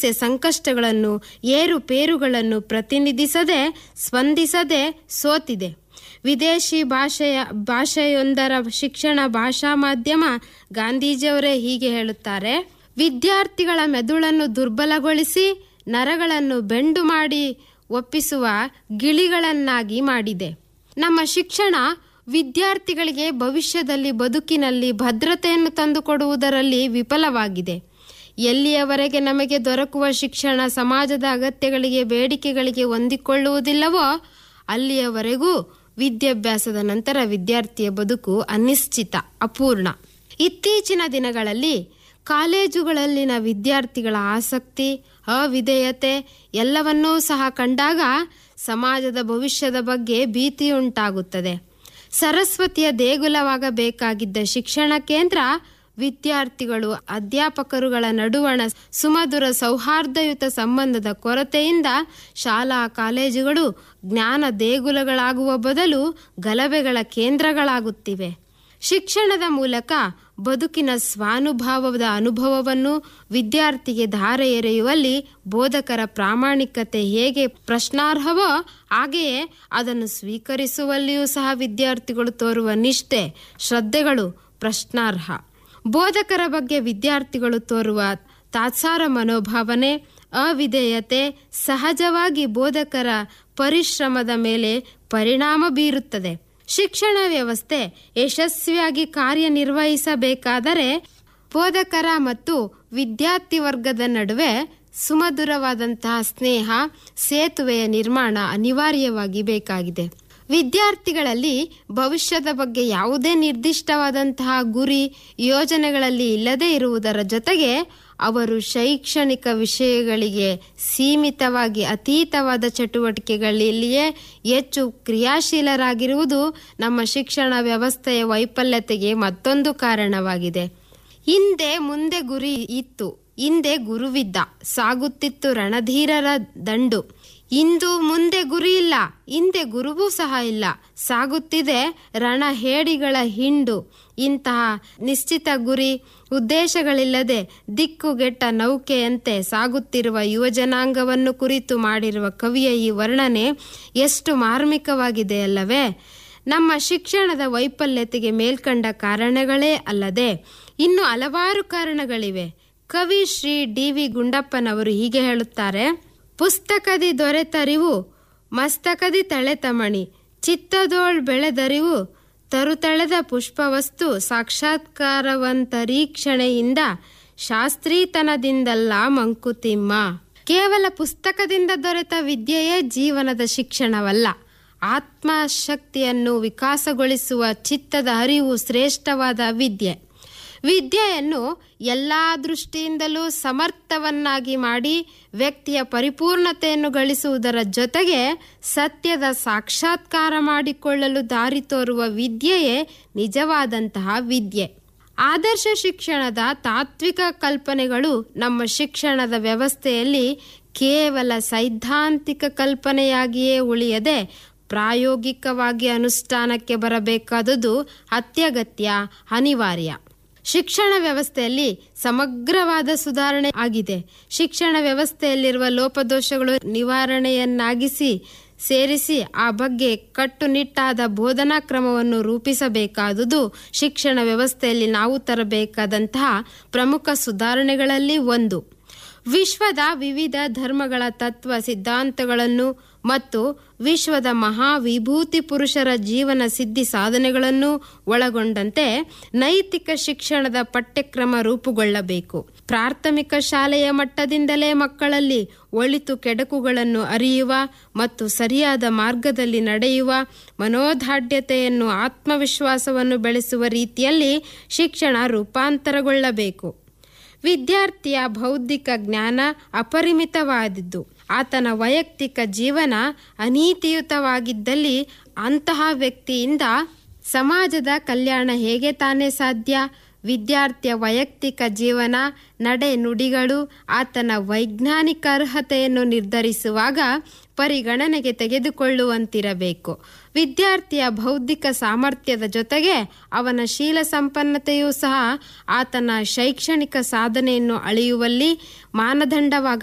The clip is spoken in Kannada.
ಸಮಸ್ಯೆ ಸಂಕಷ್ಟಗಳನ್ನು ಏರುಪೇರುಗಳನ್ನು ಪ್ರತಿನಿಧಿಸದೆ ಸ್ಪಂದಿಸದೆ ಸೋತಿದೆ ವಿದೇಶಿ ಭಾಷೆಯ ಭಾಷೆಯೊಂದರ ಶಿಕ್ಷಣ ಭಾಷಾ ಮಾಧ್ಯಮ ಗಾಂಧೀಜಿಯವರೇ ಹೀಗೆ ಹೇಳುತ್ತಾರೆ ವಿದ್ಯಾರ್ಥಿಗಳ ಮೆದುಳನ್ನು ದುರ್ಬಲಗೊಳಿಸಿ ನರಗಳನ್ನು ಬೆಂಡು ಮಾಡಿ ಒಪ್ಪಿಸುವ ಗಿಳಿಗಳನ್ನಾಗಿ ಮಾಡಿದೆ ನಮ್ಮ ಶಿಕ್ಷಣ ವಿದ್ಯಾರ್ಥಿಗಳಿಗೆ ಭವಿಷ್ಯದಲ್ಲಿ ಬದುಕಿನಲ್ಲಿ ಭದ್ರತೆಯನ್ನು ತಂದುಕೊಡುವುದರಲ್ಲಿ ವಿಫಲವಾಗಿದೆ ಎಲ್ಲಿಯವರೆಗೆ ನಮಗೆ ದೊರಕುವ ಶಿಕ್ಷಣ ಸಮಾಜದ ಅಗತ್ಯಗಳಿಗೆ ಬೇಡಿಕೆಗಳಿಗೆ ಹೊಂದಿಕೊಳ್ಳುವುದಿಲ್ಲವೋ ಅಲ್ಲಿಯವರೆಗೂ ವಿದ್ಯಾಭ್ಯಾಸದ ನಂತರ ವಿದ್ಯಾರ್ಥಿಯ ಬದುಕು ಅನಿಶ್ಚಿತ ಅಪೂರ್ಣ ಇತ್ತೀಚಿನ ದಿನಗಳಲ್ಲಿ ಕಾಲೇಜುಗಳಲ್ಲಿನ ವಿದ್ಯಾರ್ಥಿಗಳ ಆಸಕ್ತಿ ಅವಿಧೇಯತೆ ಎಲ್ಲವನ್ನೂ ಸಹ ಕಂಡಾಗ ಸಮಾಜದ ಭವಿಷ್ಯದ ಬಗ್ಗೆ ಭೀತಿಯುಂಟಾಗುತ್ತದೆ ಸರಸ್ವತಿಯ ದೇಗುಲವಾಗಬೇಕಾಗಿದ್ದ ಶಿಕ್ಷಣ ಕೇಂದ್ರ ವಿದ್ಯಾರ್ಥಿಗಳು ಅಧ್ಯಾಪಕರುಗಳ ನಡುವಣ ಸುಮಧುರ ಸೌಹಾರ್ದಯುತ ಸಂಬಂಧದ ಕೊರತೆಯಿಂದ ಶಾಲಾ ಕಾಲೇಜುಗಳು ಜ್ಞಾನ ದೇಗುಲಗಳಾಗುವ ಬದಲು ಗಲಭೆಗಳ ಕೇಂದ್ರಗಳಾಗುತ್ತಿವೆ ಶಿಕ್ಷಣದ ಮೂಲಕ ಬದುಕಿನ ಸ್ವಾನುಭಾವದ ಅನುಭವವನ್ನು ವಿದ್ಯಾರ್ಥಿಗೆ ಧಾರೆ ಎರೆಯುವಲ್ಲಿ ಬೋಧಕರ ಪ್ರಾಮಾಣಿಕತೆ ಹೇಗೆ ಪ್ರಶ್ನಾರ್ಹವೋ ಹಾಗೆಯೇ ಅದನ್ನು ಸ್ವೀಕರಿಸುವಲ್ಲಿಯೂ ಸಹ ವಿದ್ಯಾರ್ಥಿಗಳು ತೋರುವ ನಿಷ್ಠೆ ಶ್ರದ್ಧೆಗಳು ಪ್ರಶ್ನಾರ್ಹ ಬೋಧಕರ ಬಗ್ಗೆ ವಿದ್ಯಾರ್ಥಿಗಳು ತೋರುವ ತಾತ್ಸಾರ ಮನೋಭಾವನೆ ಅವಿಧೇಯತೆ ಸಹಜವಾಗಿ ಬೋಧಕರ ಪರಿಶ್ರಮದ ಮೇಲೆ ಪರಿಣಾಮ ಬೀರುತ್ತದೆ ಶಿಕ್ಷಣ ವ್ಯವಸ್ಥೆ ಯಶಸ್ವಿಯಾಗಿ ಕಾರ್ಯನಿರ್ವಹಿಸಬೇಕಾದರೆ ಬೋಧಕರ ಮತ್ತು ವಿದ್ಯಾರ್ಥಿ ವರ್ಗದ ನಡುವೆ ಸುಮಧುರವಾದಂತಹ ಸ್ನೇಹ ಸೇತುವೆಯ ನಿರ್ಮಾಣ ಅನಿವಾರ್ಯವಾಗಿ ಬೇಕಾಗಿದೆ ವಿದ್ಯಾರ್ಥಿಗಳಲ್ಲಿ ಭವಿಷ್ಯದ ಬಗ್ಗೆ ಯಾವುದೇ ನಿರ್ದಿಷ್ಟವಾದಂತಹ ಗುರಿ ಯೋಜನೆಗಳಲ್ಲಿ ಇಲ್ಲದೇ ಇರುವುದರ ಜೊತೆಗೆ ಅವರು ಶೈಕ್ಷಣಿಕ ವಿಷಯಗಳಿಗೆ ಸೀಮಿತವಾಗಿ ಅತೀತವಾದ ಚಟುವಟಿಕೆಗಳಲ್ಲಿಯೇ ಹೆಚ್ಚು ಕ್ರಿಯಾಶೀಲರಾಗಿರುವುದು ನಮ್ಮ ಶಿಕ್ಷಣ ವ್ಯವಸ್ಥೆಯ ವೈಫಲ್ಯತೆಗೆ ಮತ್ತೊಂದು ಕಾರಣವಾಗಿದೆ ಹಿಂದೆ ಮುಂದೆ ಗುರಿ ಇತ್ತು ಹಿಂದೆ ಗುರುವಿದ್ದ ಸಾಗುತ್ತಿತ್ತು ರಣಧೀರರ ದಂಡು ಇಂದು ಮುಂದೆ ಗುರಿ ಇಲ್ಲ ಹಿಂದೆ ಗುರುವೂ ಸಹ ಇಲ್ಲ ಸಾಗುತ್ತಿದೆ ರಣ ಹೇಡಿಗಳ ಹಿಂಡು ಇಂತಹ ನಿಶ್ಚಿತ ಗುರಿ ಉದ್ದೇಶಗಳಿಲ್ಲದೆ ದಿಕ್ಕುಗೆಟ್ಟ ನೌಕೆಯಂತೆ ಸಾಗುತ್ತಿರುವ ಯುವಜನಾಂಗವನ್ನು ಕುರಿತು ಮಾಡಿರುವ ಕವಿಯ ಈ ವರ್ಣನೆ ಎಷ್ಟು ಮಾರ್ಮಿಕವಾಗಿದೆ ಅಲ್ಲವೇ ನಮ್ಮ ಶಿಕ್ಷಣದ ವೈಫಲ್ಯತೆಗೆ ಮೇಲ್ಕಂಡ ಕಾರಣಗಳೇ ಅಲ್ಲದೆ ಇನ್ನು ಹಲವಾರು ಕಾರಣಗಳಿವೆ ಕವಿ ಶ್ರೀ ಡಿ ವಿ ಗುಂಡಪ್ಪನವರು ಹೀಗೆ ಹೇಳುತ್ತಾರೆ ಪುಸ್ತಕದಿ ದೊರೆತರಿವು ಮಸ್ತಕದಿ ತಳೆತಮಣಿ ಚಿತ್ತದೋಳ್ ಬೆಳೆದರಿವು ತರುತಳೆದ ಪುಷ್ಪವಸ್ತು ಸಾಕ್ಷಾತ್ಕಾರವಂತರೀಕ್ಷಣೆಯಿಂದ ಶಾಸ್ತ್ರೀತನದಿಂದಲ್ಲ ಮಂಕುತಿಮ್ಮ ಕೇವಲ ಪುಸ್ತಕದಿಂದ ದೊರೆತ ವಿದ್ಯೆಯೇ ಜೀವನದ ಶಿಕ್ಷಣವಲ್ಲ ಆತ್ಮಶಕ್ತಿಯನ್ನು ವಿಕಾಸಗೊಳಿಸುವ ಚಿತ್ತದ ಅರಿವು ಶ್ರೇಷ್ಠವಾದ ವಿದ್ಯೆ ವಿದ್ಯೆಯನ್ನು ಎಲ್ಲ ದೃಷ್ಟಿಯಿಂದಲೂ ಸಮರ್ಥವನ್ನಾಗಿ ಮಾಡಿ ವ್ಯಕ್ತಿಯ ಪರಿಪೂರ್ಣತೆಯನ್ನು ಗಳಿಸುವುದರ ಜೊತೆಗೆ ಸತ್ಯದ ಸಾಕ್ಷಾತ್ಕಾರ ಮಾಡಿಕೊಳ್ಳಲು ದಾರಿ ತೋರುವ ವಿದ್ಯೆಯೇ ನಿಜವಾದಂತಹ ವಿದ್ಯೆ ಆದರ್ಶ ಶಿಕ್ಷಣದ ತಾತ್ವಿಕ ಕಲ್ಪನೆಗಳು ನಮ್ಮ ಶಿಕ್ಷಣದ ವ್ಯವಸ್ಥೆಯಲ್ಲಿ ಕೇವಲ ಸೈದ್ಧಾಂತಿಕ ಕಲ್ಪನೆಯಾಗಿಯೇ ಉಳಿಯದೆ ಪ್ರಾಯೋಗಿಕವಾಗಿ ಅನುಷ್ಠಾನಕ್ಕೆ ಬರಬೇಕಾದುದು ಅತ್ಯಗತ್ಯ ಅನಿವಾರ್ಯ ಶಿಕ್ಷಣ ವ್ಯವಸ್ಥೆಯಲ್ಲಿ ಸಮಗ್ರವಾದ ಸುಧಾರಣೆ ಆಗಿದೆ ಶಿಕ್ಷಣ ವ್ಯವಸ್ಥೆಯಲ್ಲಿರುವ ಲೋಪದೋಷಗಳು ನಿವಾರಣೆಯನ್ನಾಗಿಸಿ ಸೇರಿಸಿ ಆ ಬಗ್ಗೆ ಕಟ್ಟುನಿಟ್ಟಾದ ಬೋಧನಾ ಕ್ರಮವನ್ನು ರೂಪಿಸಬೇಕಾದುದು ಶಿಕ್ಷಣ ವ್ಯವಸ್ಥೆಯಲ್ಲಿ ನಾವು ತರಬೇಕಾದಂತಹ ಪ್ರಮುಖ ಸುಧಾರಣೆಗಳಲ್ಲಿ ಒಂದು ವಿಶ್ವದ ವಿವಿಧ ಧರ್ಮಗಳ ತತ್ವ ಸಿದ್ಧಾಂತಗಳನ್ನು ಮತ್ತು ವಿಶ್ವದ ಮಹಾವಿಭೂತಿ ಪುರುಷರ ಜೀವನ ಸಿದ್ಧಿ ಸಾಧನೆಗಳನ್ನು ಒಳಗೊಂಡಂತೆ ನೈತಿಕ ಶಿಕ್ಷಣದ ಪಠ್ಯಕ್ರಮ ರೂಪುಗೊಳ್ಳಬೇಕು ಪ್ರಾಥಮಿಕ ಶಾಲೆಯ ಮಟ್ಟದಿಂದಲೇ ಮಕ್ಕಳಲ್ಲಿ ಒಳಿತು ಕೆಡಕುಗಳನ್ನು ಅರಿಯುವ ಮತ್ತು ಸರಿಯಾದ ಮಾರ್ಗದಲ್ಲಿ ನಡೆಯುವ ಮನೋದಾಢ್ಯತೆಯನ್ನು ಆತ್ಮವಿಶ್ವಾಸವನ್ನು ಬೆಳೆಸುವ ರೀತಿಯಲ್ಲಿ ಶಿಕ್ಷಣ ರೂಪಾಂತರಗೊಳ್ಳಬೇಕು ವಿದ್ಯಾರ್ಥಿಯ ಬೌದ್ಧಿಕ ಜ್ಞಾನ ಅಪರಿಮಿತವಾದದ್ದು ಆತನ ವೈಯಕ್ತಿಕ ಜೀವನ ಅನೀತಿಯುತವಾಗಿದ್ದಲ್ಲಿ ಅಂತಹ ವ್ಯಕ್ತಿಯಿಂದ ಸಮಾಜದ ಕಲ್ಯಾಣ ಹೇಗೆ ತಾನೇ ಸಾಧ್ಯ ವಿದ್ಯಾರ್ಥಿಯ ವೈಯಕ್ತಿಕ ಜೀವನ ನಡೆ ನುಡಿಗಳು ಆತನ ವೈಜ್ಞಾನಿಕ ಅರ್ಹತೆಯನ್ನು ನಿರ್ಧರಿಸುವಾಗ ಪರಿಗಣನೆಗೆ ತೆಗೆದುಕೊಳ್ಳುವಂತಿರಬೇಕು ವಿದ್ಯಾರ್ಥಿಯ ಬೌದ್ಧಿಕ ಸಾಮರ್ಥ್ಯದ ಜೊತೆಗೆ ಅವನ ಶೀಲ ಸಂಪನ್ನತೆಯೂ ಸಹ ಆತನ ಶೈಕ್ಷಣಿಕ ಸಾಧನೆಯನ್ನು ಅಳೆಯುವಲ್ಲಿ ಮಾನದಂಡವಾಗ